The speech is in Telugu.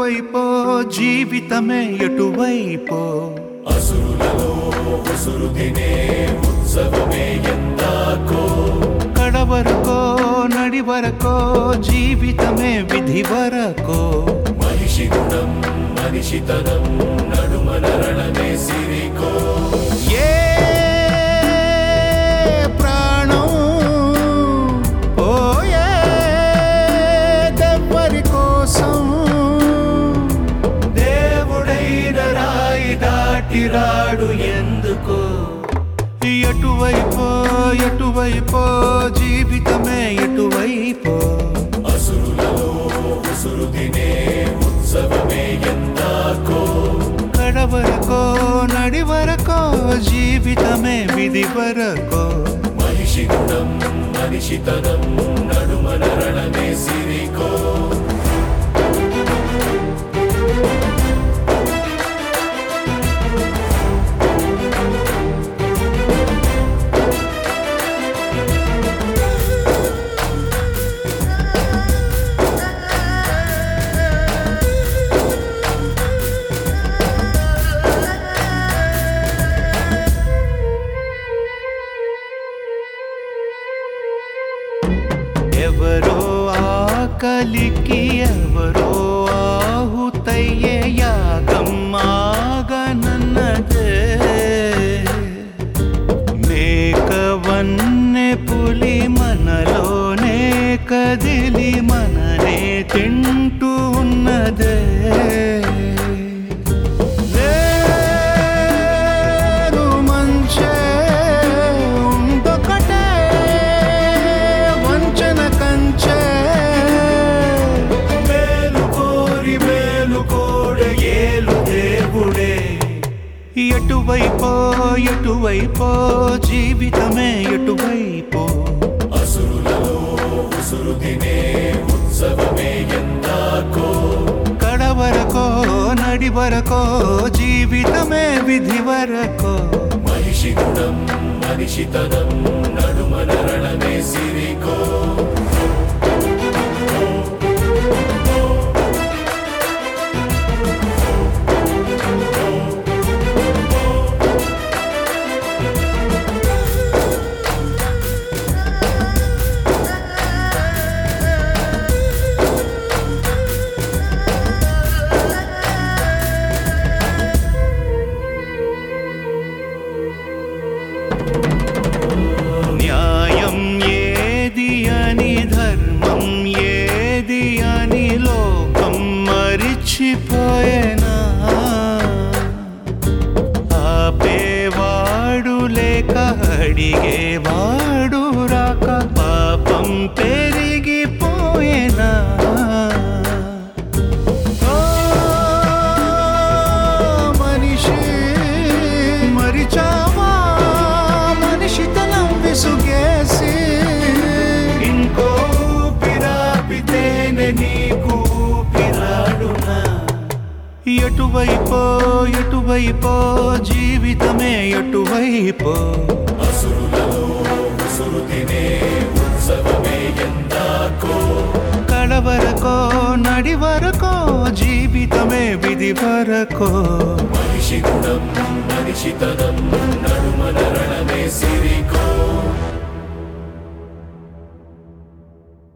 ఎటువైపో జీవితమే ఎటువైపో అసురులలో ఉసురు తినే ఉత్సవమే ఎందాకో కడవరకో నడివరకో జీవితమే విధి వరకో మనిషి గుణం మనిషితనం నడుమన రణమే సిరికో ఏ ప్రాణం పోయే దెవ్వరి కోసం దేవుడైన రాయి దాటిరాడు ఎందుకో ఎటువైపో ఎటువైపో జీవితమే ఎటువైపో అసురులలో ఉసురు తినే ఉత్సవమే ఎందాకో కడవరకో నడివరకో జీవితమే విధి వరకో మనిషి గుణం మనిషితనం నడుమన రణమే సిరికో ఎవరో ఆకలికి ఎవరో ఆహుతయ్యే యాగం ఆగనన్నదే మేకవన్నె పులి మనలోనే కదిలి మననే తింటూ ఉన్నదే వేరు మంచే ఉందొకటే వంచన కంచే మేలు కోరి మేలు కోడ ఏలు దేవుడే ఎటువైపో ఎటువైపో జీవితమే ఎటువైపో అసురులలో ఉసురు తినే ఉత్సవమే ఎందాకో కడవరకో నడివరకో జీవితమే విధి వరకో మనిషి గుణం మనిషితనం నడుమన రణమే సిరికో న్యాయం ఏది అని ధర్మం ఏది అని లోకం మరిచిపోయేనా ఆపేవాడు లేక అడిగేవాడు రాక పాపం పెరిగిపోయేనా ఓ మనిషి మరిచావా మనిషితనం విసుగేసి ఇంకో పిరాపితేనే నీకు పిరాడునా ఎటువైపో ఎటువైపో జీవితమే ఎటువైపో అసురులలో ఉసురు తినే ఉత్సవమే ఎందాకో కడవరకో నడివరకో జీవితమే విధి వరకో మనిషి గుణం మనిషితనం నడుమన